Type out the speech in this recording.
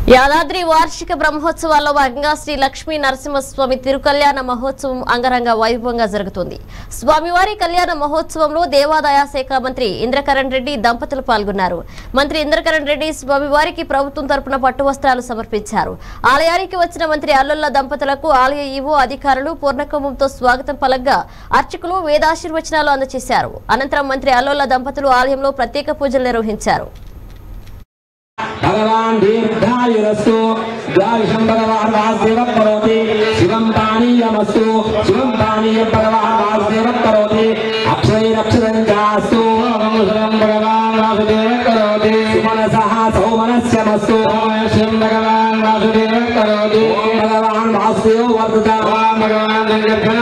యాదాద్రి వార్షిక బ్రహ్మోత్సవాల్లో భాగంగా శ్రీ లక్ష్మీ నరసింహస్వామి తిరుకల్యాణ మహోత్సవం అంగరంగ వైభవంగా జరుగుతుంది స్వామివారి కళ్యాణ మహోత్సవంలో దేవాదాయ శాఖ మంత్రి ఇంద్రకరణ్ రెడ్డి దంపతులు పాల్గొన్నారు మంత్రి ఇంద్రకరణ్ రెడ్డి స్వామివారికి ప్రభుత్వం తరపున పట్టు వస్త్రాలు సమర్పించారు ఆలయానికి వచ్చిన మంత్రి అల్లుల్ల దంపతులకు ఆలయ ఈవో అధికారులు పూర్ణకుంభంతో స్వాగతం పలగ్గా అర్చకులు వేదాశీర్వచనాలు అందజేశారు అనంతరం మంత్రి అల్లుల్ల దంపతులు ఆలయంలో ప్రత్యేక పూజలు నిర్వహించారు భగవాన్ దీర్ఘాయురస్తు ద్వాదశం భగవాన్ వాసుదేవ కరోతి శివం పానీయమస్తు శివం పానీయం భగవాన్ వాసుదేవ కరోతి అక్షరైరక్షరం చాస్తు శివం భగవాన్ వాసుదేవ కరోతి సుమనసః సౌమనస్యమస్తు శివం భగవాన్ వాసుదేవ కరోతి భగవాన్ వాసుదేవ వర్ధత భగవాన్ సంకర్షణ